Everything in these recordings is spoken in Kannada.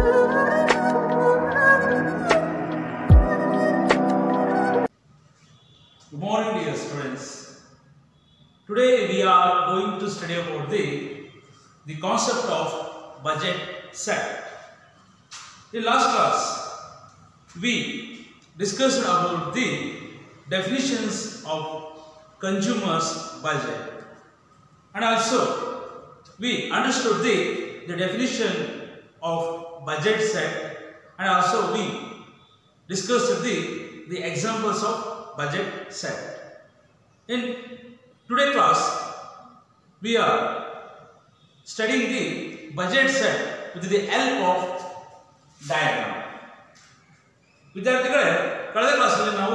Good morning, dear students. Today we are going to study about the, the concept of budget set. In last class, we discussed about the definitions of consumer's budget and also we understood the, the definition of budget set and also we discussed the, the examples of budget set. In today class, we are studying the budget set with the help of diagram. ವಿದ್ಯಾರ್ಥಿಗಳೇ ಕಳೆದ ಕ್ಲಾಸಲ್ಲಿ ನಾವು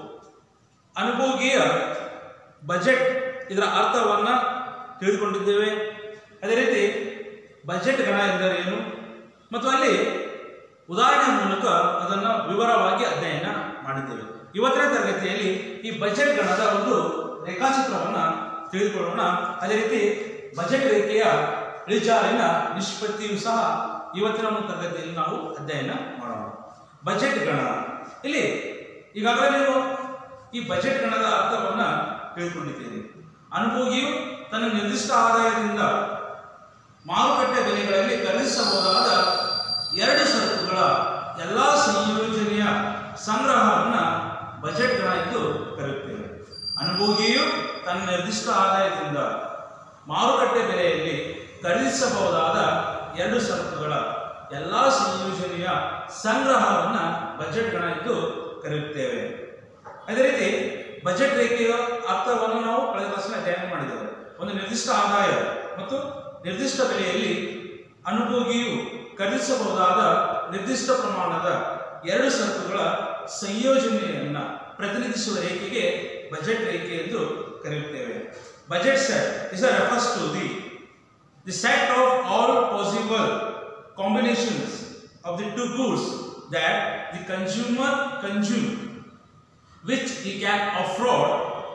ಅನುಭೋಗಿಯ ಬಜೆಟ್ ಇದರ ಅರ್ಥವನ್ನು ತಿಳಿದುಕೊಂಡಿದ್ದೇವೆ ಅದೇ ರೀತಿ ಬಜೆಟ್ ಗಣ ಎಂದರೇನು ಮತ್ತು ಅಲ್ಲಿ ಉದಾಹರಣೆ ಮೂಲಕ ಅದನ್ನು ವಿವರವಾಗಿ ಅಧ್ಯಯನ ಮಾಡಿದ್ದೇವೆ ಇವತ್ತಿನ ತರಗತಿಯಲ್ಲಿ ಈ ಬಜೆಟ್ ಗಣದ ಒಂದು ರೇಖಾಚಿತ್ರವನ್ನು ತಿಳಿದುಕೊಳ್ಳೋಣ ಅದೇ ರೀತಿ ಬಜೆಟ್ ರೇಖೆಯ ಇಳಿಜಾರಿನ ನಿಷ್ಪತ್ತಿಯು ಸಹ ಇವತ್ತಿನ ಒಂದು ತರಗತಿಯಲ್ಲಿ ನಾವು ಅಧ್ಯಯನ ಮಾಡೋಣ ಬಜೆಟ್ ಗಣ ಇಲ್ಲಿ ಈಗಾಗಲೇ ನೀವು ಈ ಬಜೆಟ್ ಗಣದ ಅರ್ಥವನ್ನ ತಿಳ್ಕೊಂಡಿದ್ದೀರಿ ಅನುಭೋಗಿಯು ತನ್ನ ನಿರ್ದಿಷ್ಟ ಆದಾಯದಿಂದ ಮಾರುಕಟ್ಟೆ ಬೆಲೆಗಳಲ್ಲಿ ಖರೀದಿಸಬಹುದಾದ ಎರಡು ಸರಕುಗಳ ಎಲ್ಲ ಸಂಯೋಜನೆಯ ಸಂಗ್ರಹವನ್ನು ಬಜೆಟ್ ಗಣ ಎಂದು ಕರೆಯುತ್ತೇವೆ ಅನುಭೋಗಿಯು ತನ್ನ ನಿರ್ದಿಷ್ಟ ಆದಾಯದಿಂದ ಮಾರುಕಟ್ಟೆ ಬೆಲೆಯಲ್ಲಿ ಖರೀದಿಸಬಹುದಾದ ಎರಡು ಸರಕುಗಳ ಎಲ್ಲ ಸಂಯೋಜನೆಯ ಸಂಗ್ರಹವನ್ನು ಬಜೆಟ್ ಗಣ ಎಂದು ಕರೆಯುತ್ತೇವೆ ಅದೇ ರೀತಿ ಬಜೆಟ್ ರೇಖೆಯ ಅರ್ಥವನ್ನು ನಾವು ಕಳೆದ ಕ್ಲಾಸ್ನಲ್ಲಿ ಅಧ್ಯಯನ ಮಾಡಿದ್ದೇವೆ ಒಂದು ನಿರ್ದಿಷ್ಟ ಆದಾಯ ಮತ್ತು ನಿರ್ದಿಷ್ಟ ಬೆಲೆಯಲ್ಲಿ ಅನುಭೋಗಿಯು ಖರೀದಿಸಬಹುದಾದ ನಿರ್ದಿಷ್ಟ ಪ್ರಮಾಣದ ಎರಡು ಸರಕುಗಳ ಸಂಯೋಜನೆಯನ್ನು ಪ್ರತಿನಿಧಿಸುವ ರೇಖೆಗೆ ಬಜೆಟ್ ರೇಖೆ ಎಂದು ಕರೆಯುತ್ತೇವೆ budget set is refers to the the set of all possible combinations of the two goods that the consumer consume which he can afford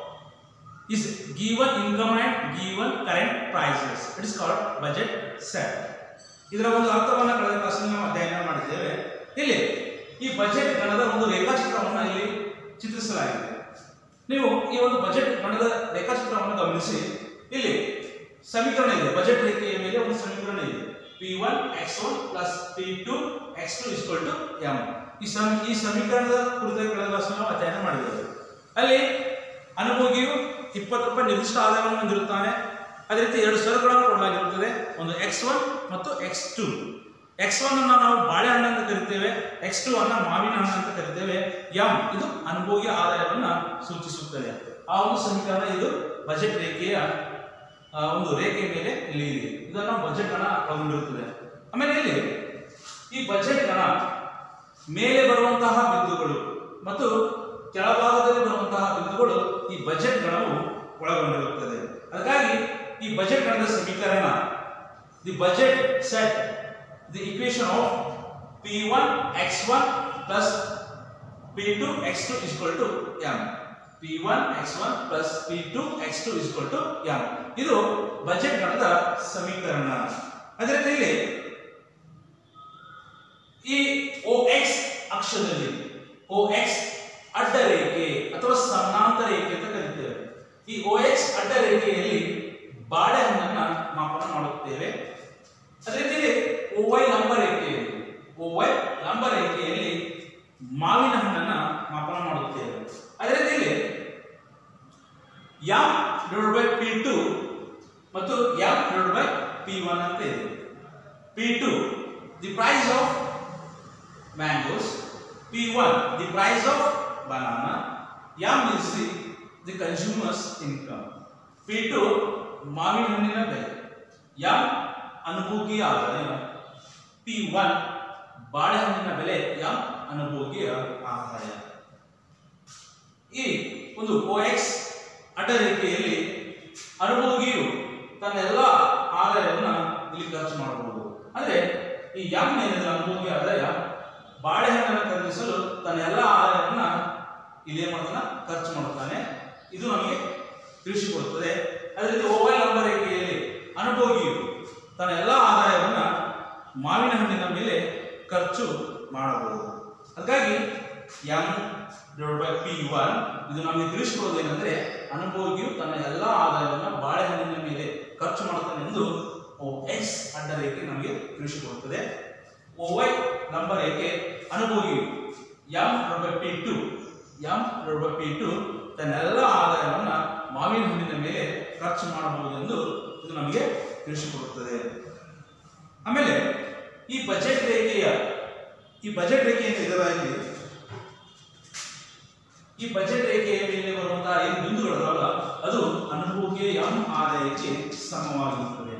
is given income and given current prices it is called budget set ಇದರ ಒಂದು ಅರ್ಥವನ್ನು ಕಳೆದ ಕ್ಲಾಸ್ನಲ್ಲಿ ನಾವು ಅಧ್ಯಯನ ಮಾಡಿದ್ದೇವೆ ಇಲ್ಲಿ ಈ ಬಜೆಟ್ ಗಣದ ಒಂದು ರೇಖಾಚಿತ್ರವನ್ನು ಇಲ್ಲಿ ಚಿತ್ರಿಸಲಾಗಿದೆ ನೀವು ಈ ಒಂದು ಬಜೆಟ್ ಗಣದ ರೇಖಾಚಿತ್ರವನ್ನು ಗಮನಿಸಿ ಇಲ್ಲಿ ಸಮೀಕರಣ ಇದೆ ಬಜೆಟ್ ರೇಖೆಯ ಮೇಲೆ ಒಂದು ಸಮೀಕರಣ ಇದೆ P one x one plus P two x two is equal to M ಈ ಸಮ ಈ ಸಮೀಕರಣದ ಕುರಿತಾಗಿ ಕಳೆದ ಕ್ಲಾಸ್ನಲ್ಲಿ ನಾವು ಅಧ್ಯಯನ ಮಾಡಿದ್ದೇವೆ ಅಲ್ಲಿ ಅನುಭೋಗಿಯು ಇಪ್ಪತ್ತು ರೂಪಾಯಿ ನಿರ್ದಿಷ್ಟ ಆದಾಯವನ್ನು ಹೊಂದಿರುತ್ತಾನೆ ಅದೇ ರೀತಿ ಎರಡು ಸರಕುಗಳನ್ನು ಕೊಡಲಾಗಿರುತ್ತದೆ ಒಂದು ಎಕ್ಸ್ ಒನ್ ಮತ್ತು ಎಕ್ಸ್ ಟು ಎಕ್ಸ್ ಒನ್ ಅನ್ನು ನಾವು ಬಾಳೆಹಣ್ಣು ಅಂತ ಕರಿತೇವೆ ಎಕ್ಸ್ ಟು ಅನ್ನ ಮಾವಿನ ಹಣ್ಣು ಅಂತ ಕರಿತೇವೆ ಎಂ ಇದು ಅನುಭೋಗಿ ಆದಾಯವನ್ನ ಸೂಚಿಸುತ್ತದೆ ಆ ಒಂದು ಸಮೀಕರಣ ಇದು ಬಜೆಟ್ ರೇಖೆಯ ಆ, ಒಂದು ರೇಖೆ ಮೇಲೆ ಇಲ್ಲಿ ಇದೆ ಇದನ್ನು ಬಜೆಟ್ ಗಣ ಒಳಗೊಂಡಿರುತ್ತದೆ ಆಮೇಲೆ ಇಲ್ಲಿ ಈ ಬಜೆಟ್ ಗಣ ಮೇಲೆ ಬರುವಂತಹ ಬಿಂದುಗಳು ಮತ್ತು ಕೆಳಭಾಗದಲ್ಲಿ ಬರುವಂತಹ ಬಿಂದುಗಳು ಈ ಬಜೆಟ್ ಗಣವು ಒಳಗೊಂಡಿರುತ್ತದೆ ಅದಕ್ಕಾಗಿ ಈ ಬಜೆಟ್ ಗಣದ ಸಮೀಕರಣ the budget set the equation of P one x one plus P two x two is equal to M P one x one plus P two x two is equal to M ಇದು ಬಜೆಟ್ ಗಣದ ಸಮೀಕರಣ ಅದೇ ರೀತಿ ಇಲ್ಲಿ ಈ ಓ ಎಕ್ಸ್ ಅಕ್ಷದಲ್ಲಿ ಓ ಎಕ್ಸ್ ಅಡ್ಡ ರೇಖೆ ಅಥವಾ ಸಮಾನಾಂತರ ರೇಖೆ ಅಂತ ಕರಿತೇವೆ ಈ ಓ ಎಕ್ಸ್ ಅಡ್ಡ ರೇಖೆಯಲ್ಲಿ ಬಾಳೆಹಣ್ಣನ್ನ ಮಾಪನ ಮಾಡುತ್ತೇವೆ ಅದೇ ರೀತಿ ಓ ವೈ ಲಂಬ ರೇಖೆಯಲ್ಲಿ ಓ ವೈ ಲಂಬ ರೇಖೆಯಲ್ಲಿ ಮಾವಿನ ಹಣ್ಣನ್ನ ಮಾಪನ ಮಾಡುತ್ತೇವೆ ಅದೇ ರೀತಿಯಲ್ಲಿ M divide by P two ಮತ್ತು M divide by P one ಅಂತ ಇದೆ P two the price of mangoes. P1, the price of banana. M is the, the consumer's income. P2, ಮಾವಿನ ಹಣ್ಣಿನ ಬೆಲೆ ಎಂ ಅನುಭೋಗಿಯ ಆದಾಯ ಪಿ ಒನ್ ಬಾಳೆಹಣ್ಣಿನ ಬೆಲೆ ಎಂ ಅನುಭೋಗಿಯ ಆದಾಯ ಈ ಒಂದು ಓ ಎಕ್ಸ್ ಅಡ್ಡರೇಖೆಯಲ್ಲಿ ಅನುಭೋಗಿಯು ತನ್ನ ಎಲ್ಲ ಆದಾಯವನ್ನು ಇಲ್ಲಿ ಖರ್ಚು ಮಾಡಬಹುದು ಅಂದ್ರೆ ಈ ಎಂ ಏನಿದೆ ಅನುಭೋಗಿ ಆದಾಯ ಬಾಳೆಹಣ್ಣನ್ನು ಖರೀದಿಸಲು ತನ್ನ ಎಲ್ಲ ಆದಾಯವನ್ನ ಇಲ್ಲಿ ಏನ್ ಮಾಡ್ತಾನೆ ಖರ್ಚು ಮಾಡುತ್ತಾನೆ ಇದು ನಮಗೆ ತಿಳಿಸಿಕೊಡುತ್ತದೆ ಅದೇ ರೀತಿ ಮೊಬೈಲ್ ನಂಬರ್ ರೇಖೆಯಲ್ಲಿ ಅನುಭೋಗಿಯು ತನ್ನ ಎಲ್ಲ ಆದಾಯವನ್ನ ಮಾವಿನ ಹಣ್ಣಿನ ಮೇಲೆ ಖರ್ಚು ಮಾಡಬಹುದು ಹಾಗಾಗಿ M divide by P one ಇದು ನಮಗೆ ತಿಳಿಸ್ಕೊಡೋದು ಏನಂದ್ರೆ ಅನುಭೋಗಿಯು ತನ್ನ ಎಲ್ಲ ಆದಾಯವನ್ನು ಬಾಳೆಹಣ್ಣಿನ ಮೇಲೆ ಖರ್ಚು ಮಾಡುತ್ತಾನೆ ಎಂದು ಓ ಎಕ್ಸ್ ಅಡ್ಡ ರೇಖೆ ನಮಗೆ ತಿಳಿಸಿಕೊಡುತ್ತದೆ ಓ ವೈ ನಂಬರ್ ರೇಖೆ ಅನುಭೋಗಿಯು M divide by P two M divide by P two ತನ್ನೆಲ್ಲ ಆದಾಯವನ್ನು ಮಾವಿನ ಹಣ್ಣಿನ ಮೇಲೆ ಖರ್ಚು ಮಾಡಬಹುದು ಎಂದು ಇದು ನಮಗೆ ತಿಳಿಸಿಕೊಡುತ್ತದೆ ಆಮೇಲೆ ಈ ಬಜೆಟ್ ರೇಖೆಯ ಈ ಬಜೆಟ್ ರೇಖೆಯ ಇದರಲ್ಲಿ ಈ ಬಜೆಟ್ ರೇಖೆಯ ಮೇಲೆ ಬರುವಂತಹ ಏನು ಬಿಂದುಗಳಲ್ಲ ಅದು ಅನುಭೋಗಿಯ ಎಂ ಆದಾಯಕ್ಕೆ ಸಮವಾಗಿರುತ್ತದೆ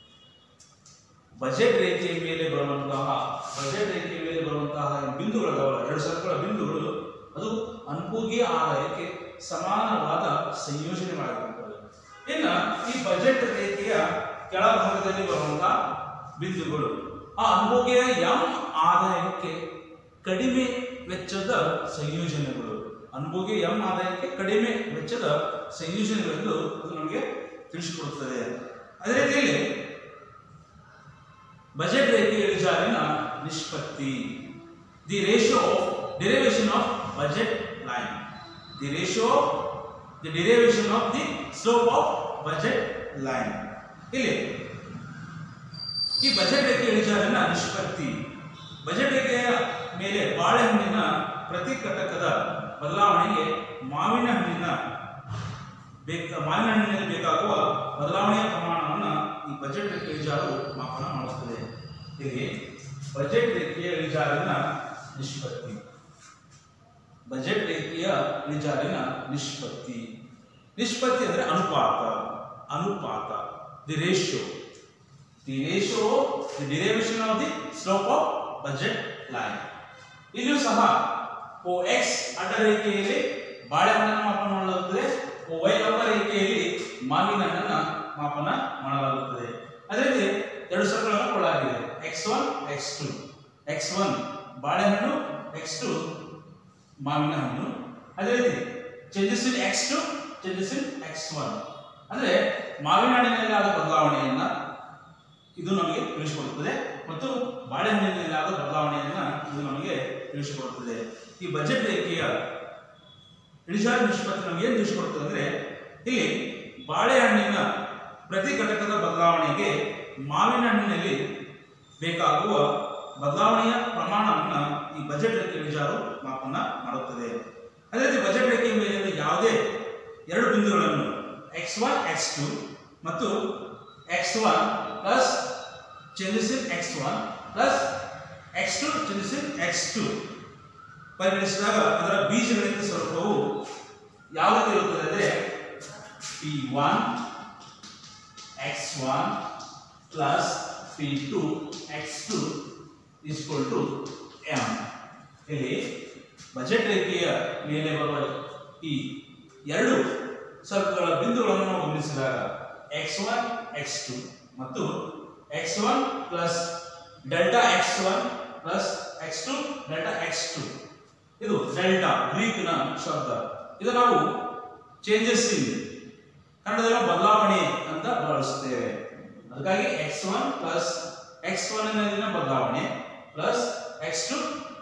ಬಜೆಟ್ ರೇಖೆಯ ಮೇಲೆ ಬರುವಂತಹ ಬಜೆಟ್ ರೇಖೆಯ ಮೇಲೆ ಬರುವಂತಹ ಏನು ಬಿಂದುಗಳದಾವಲ್ಲ ಎರಡು ಸರ್ಕಳ ಬಿಂದುಗಳು ಅದು ಅನುಭೋಗಿಯ ಆದಾಯಕ್ಕೆ ಸಮಾನವಾದ ಸಂಯೋಜನೆ ಮಾಡಿರುತ್ತದೆ ಇನ್ನು ಈ ಬಜೆಟ್ ರೇಖೆಯ ಕೆಳಭಾಗದಲ್ಲಿ ಬರುವಂತಹ ಬಿಂದುಗಳು ಆ ಅನುಭೋಗಿಯ ಎಂ ಆದಾಯಕ್ಕೆ ಕಡಿಮೆ ವೆಚ್ಚದ ಸಂಯೋಜನೆಗಳು ಅನುಭೋಗಿ ಎಂ ಆದಾಯಕ್ಕೆ ಕಡಿಮೆ ವೆಚ್ಚದ ಸಂಯೋಜನೆಗಳೆಂದು ಅದು ನಮಗೆ ತಿಳಿಸಿಕೊಡುತ್ತದೆ ಅದೇ ರೀತಿಯಲ್ಲಿ ಬಜೆಟ್ ರೇಖೆ ಇಳಿಜಾರಿನ ನಿಷ್ಪತ್ತಿ the ratio of derivation of budget line the ratio of the derivation of the slope of budget line ಇಲ್ಲಿ ಈ ಬಜೆಟ್ ರೇಖೆ ಇಳಿಜಾರಿನ ನಿಷ್ಪತ್ತಿ ಬಜೆಟ್ ರೇಖೆಯ ಮೇಲೆ ಬಾಳೆಹಣ್ಣಿನ ಪ್ರತಿ ಘಟಕದ ಬದಲಾವಣೆಗೆ ಮಾವಿನ ಹಣ್ಣಿನ ಬೇಕ ಮಾವಿನ ಹಣ್ಣಿನಲ್ಲಿ ಬೇಕಾಗುವ ಬದಲಾವಣೆಯ ಪ್ರಮಾಣವನ್ನು ಈ ಬಜೆಟ್ ರೇಖೆ ಇಳಿಜಾರು ಮಾಪನ ಮಾಡುತ್ತದೆ ಇಲ್ಲಿ ಬಜೆಟ್ ರೇಖೆಯ ಇಳಿಜಾರಿನ ನಿಷ್ಪತ್ತಿ ಬಜೆಟ್ ರೇಖೆಯ ಇಳಿಜಾರಿನ ನಿಷ್ಪತ್ತಿ ನಿಷ್ಪತ್ತಿ ಅಂದರೆ ಅನುಪಾತ ಅನುಪಾತ the ratio the ratio the derivation of the slope of budget line ಇಲ್ಲಿಯೂ ಸಹ ಓ ಎಕ್ಸ್ ಅಡ್ಡ ರೇಖೆಯಲ್ಲಿ ಬಾಳೆಹಣ್ಣನ್ನು ಮಾಪನ ಮಾಡಲಾಗುತ್ತದೆ ಓ ವೈ ಲಂಬ ರೇಖೆಯಲ್ಲಿ ಮಾವಿನ ಹಣ್ಣನ್ನು ಮಾಪನ ಮಾಡಲಾಗುತ್ತದೆ ಅದೇ ರೀತಿ ಎರಡು ಸರ್ಕಲ್ಗಳನ್ನು ಕೊಡಲಾಗಿದೆ x one x two x one ಬಾಳೆಹಣ್ಣು ಎಕ್ಸ್ ಟು ಮಾವಿನ ಹಣ್ಣು ಅದೇ ರೀತಿ changes in x two changes in x one ಅಂದ್ರೆ ಮಾವಿನ ಹಣ್ಣಿನಲ್ಲಿ ಆದ ಬದಲಾವಣೆಯನ್ನ ಇದು ನಮಗೆ ತಿಳಿಸಿಕೊಡುತ್ತದೆ ಮತ್ತು ಬಾಳೆಹಣ್ಣಿನಲ್ಲಿ ಆದ ಬದಲಾವಣೆಯನ್ನ ಇದು ನಮಗೆ ತಿಳಿಸಿಕೊಡುತ್ತದೆ ಈ ಬಜೆಟ್ ರೇಖೆಯ ಇಳಿಜಾರು ನಿಷ್ಪತ್ತಿ ನಮಗೆ ಏನು ತಿಳಿಸಿಕೊಡುತ್ತದೆ ಅಂದ್ರೆ ಇಲ್ಲಿ ಬಾಳೆಹಣ್ಣಿನ ಪ್ರತಿ ಘಟಕದ ಬದಲಾವಣೆಗೆ ಮಾವಿನ ಹಣ್ಣಿನಲ್ಲಿ ಬೇಕಾಗುವ ಬದಲಾವಣೆಯ ಪ್ರಮಾಣವನ್ನು ಈ ಬಜೆಟ್ ರೇಖೆ ಇಳಿಜಾರು ಮಾಪನ ಮಾಡುತ್ತದೆ ಅದೇ ರೀತಿ ಬಜೆಟ್ ರೇಖೆಯ ಮೇಲೆ ಯಾವುದೇ ಎರಡು ಬಿಂದುಗಳನ್ನು ಎಕ್ಸ್ ಒನ್ ಎಕ್ಸ್ ಟು ಮತ್ತು x one plus changes in x one plus x two changes in x two ಪರಿಗಣಿಸಿದಾಗ ಅದರ ಬೀಜಗಣಿತ ಸ್ವರೂಪವು ಯಾವ ರೀತಿ ಇರುತ್ತದೆ ಅಂದರೆ P one x one plus P two x two is equal to M ಇಲ್ಲಿ ಬಜೆಟ್ ರೇಖೆಯ ಮೇಲೆ ಬರುವ ಈ ಎರಡು ಸರ್ಕಲ್ಗಳ ಬಿಂದುಗಳನ್ನು ನಾವು ಗಮನಿಸಿದಾಗ ಎಕ್ಸ್ ಒನ್ ಎಕ್ಸ್ ಟು ಮತ್ತು x one plus delta x one plus x two delta X to ಇದು ಡೆಲ್ಟಾ ಗ್ರೀಕ್ನ ಶಬ್ದ ಇದು ನಾವು ಚೇಂಜಸ್ ಇನ್ ಕನ್ನಡದಲ್ಲಿ ಬದಲಾವಣೆ ಅಂತ ಬಳಸುತ್ತೇವೆ ಅದಕ್ಕಾಗಿ x one plus x one ನಲ್ಲಿನ ಬದಲಾವಣೆ plus x two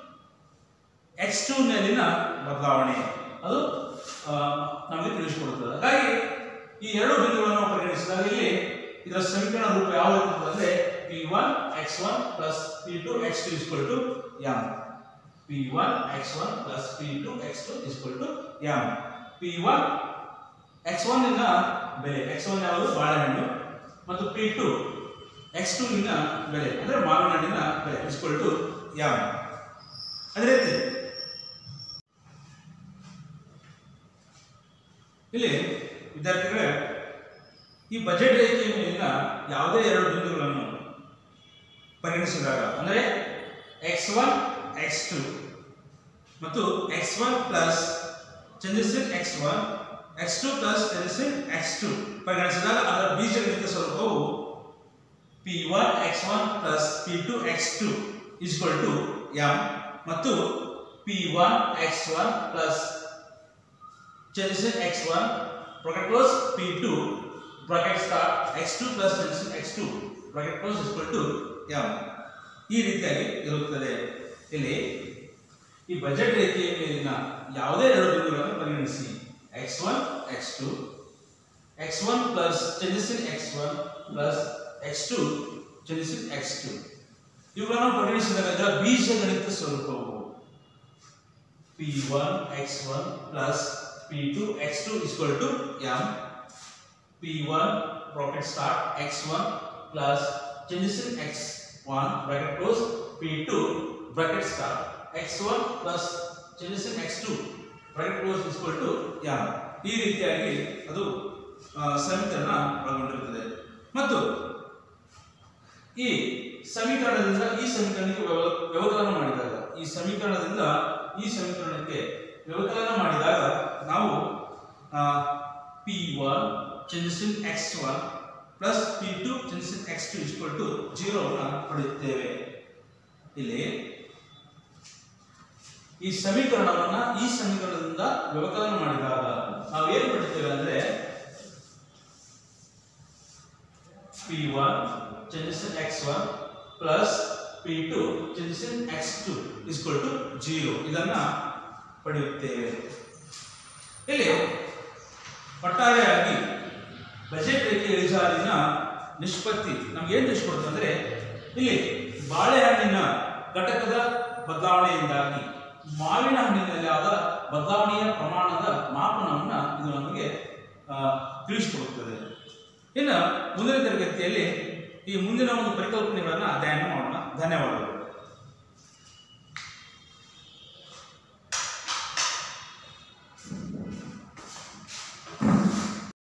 x two ನಲ್ಲಿನ ಬದಲಾವಣೆ ಅದು ಆ, ನಮಗೆ ತಿಳಿಸಿಕೊಡುತ್ತದೆ ಹಾಗಾಗಿ ಈ ಎರಡು ಬಿಂದುಗಳನ್ನು ನಾವು ಪರಿಗಣಿಸಿದಾಗ ಇಲ್ಲಿ ಇದರ ಸಮೀಕರಣ ರೂಪ ಯಾವ ರೀತಿ ಇರ್ತದೆ ಅಂದ್ರೆ P one x one plus P two x two is equal to M P one x one plus P two x two is equal to M P one x one ಇನ ಬೆಲೆ ಎಕ್ಸ್ ಒನ್ ಯಾವುದು ಬಾಳೆಹಣ್ಣು ಮತ್ತು ಪಿ ಟು ಎಕ್ಸ್ ಟು ಇನ ಬೆಲೆ ಅಂದ್ರೆ ಮಾವಿನ ಹಣ್ಣಿನ ಬೆಲೆ ಇಸ್ಕೊಲ್ ಟು ಎಂ ಅದೇ ರೀತಿ ಇಲ್ಲಿ ವಿದ್ಯಾರ್ಥಿಗಳೇ ಈ ಬಜೆಟ್ ರೇಖೆಯ ಮೇಲಿನ ಯಾವುದೇ ಎರಡು ಬಿಂದುಗಳನ್ನು ಪರಿಗಣಿಸಿದಾಗ ಅಂದರೆ ಎಕ್ಸ್ ಒನ್ ಎಕ್ಸ್ ಟು ಮತ್ತು x one plus changes in x one x two plus changes in x two ಪರಿಗಣಿಸಿದಾಗ ಅದರ ಬೀಜಗಣಿತ ಸ್ವರೂಪವು P one x one plus P two x two is equal to M ಮತ್ತು P one x one plus changes in x1 bracket close p2 bracket start x2 plus changes in x2 bracket close is equal to m ಈ ರೀತಿಯಾಗಿ ಇರುತ್ತದೆ ಇಲ್ಲಿ ಈ ಬಜೆಟ್ ರೇಖೆಯ ಮೇಲಿನ ಯಾವುದೇ ಎರಡು ಬಿಂದುಗಳನ್ನು ಪರಿಗಣಿಸಿ x one x two x one plus changes in x one plus x two changes in x two ಇವುಗಳನ್ನು ಪರಿಗಣಿಸಿದಾಗ ಇದರ ಬೀಜಗಣಿತ ಸ್ವರೂಪವು P one x one plus P two x two is equal to M P one bracket start x1 plus changes in x1 bracket close p2 bracket start x1 plus changes in x2 bracket close is equal to m ಈ ರೀತಿಯಾಗಿ ಅದು ಆ, ಸಮೀಕರಣ ಒಳಗೊಂಡಿರುತ್ತದೆ ಮತ್ತು ಈ ಸಮೀಕರಣದಿಂದ ಈ ಸಮೀಕರಣಕ್ಕೆ ವ್ಯವ- ವ್ಯವಕಲನ ಮಾಡಿದಾಗ ಈ ಸಮೀಕರಣದಿಂದ ಈ ಸಮೀಕರಣಕ್ಕೆ ವ್ಯವಕಲನ ಮಾಡಿದಾಗ ನಾವು P one changes in x one plus P two changes in x two is equal to ಜೀರೋವನ್ನು ಪಡೆಯುತ್ತೇವೆ ಇಲ್ಲಿ ಈ ಸಮೀಕರಣವನ್ನ ಈ ಸಮೀಕರಣದಿಂದ ವ್ಯವಕಲನ ಮಾಡಿದಾಗ ನಾವು ಏನು ಪಡಿತೇವೆ ಅಂದ್ರೆ P one changes in x one plus P two changes in x two is equal to zero ಇದನ್ನ ಪಡೆಯುತ್ತೇವೆ ಇಲ್ಲಿ ಒಟ್ಟಾರೆಯಾಗಿ ಬಜೆಟ್ ರೇಖೆ ಇಳಿಜಾರಿನ ನಿಷ್ಪತ್ತಿ ನಮ್ಗೆ ಏನು ತಿಳಿಸ್ಕೊಡ್ತದೆ ಅಂದ್ರೆ ಇಲ್ಲಿ ಬಾಳೆಹಣ್ಣಿನ ಘಟಕದ ಬದಲಾವಣೆಯಿಂದಾಗಿ ಮಾವಿನ ಹಣ್ಣಿನಲ್ಲಿ ಆದ ಬದಲಾವಣೆಯ ಪ್ರಮಾಣದ ಮಾಪನವನ್ನು ಇದು ನಮಗೆ ಆ, ತಿಳಿಸಿಕೊಡುತ್ತದೆ ಇನ್ನು ಮುಂದಿನ ತರಗತಿಯಲ್ಲಿ ಈ ಮುಂದಿನ ಒಂದು ಪರಿಕಲ್ಪನೆಗಳನ್ನು ಅಧ್ಯಯನ ಮಾಡೋಣ ಧನ್ಯವಾದಗಳು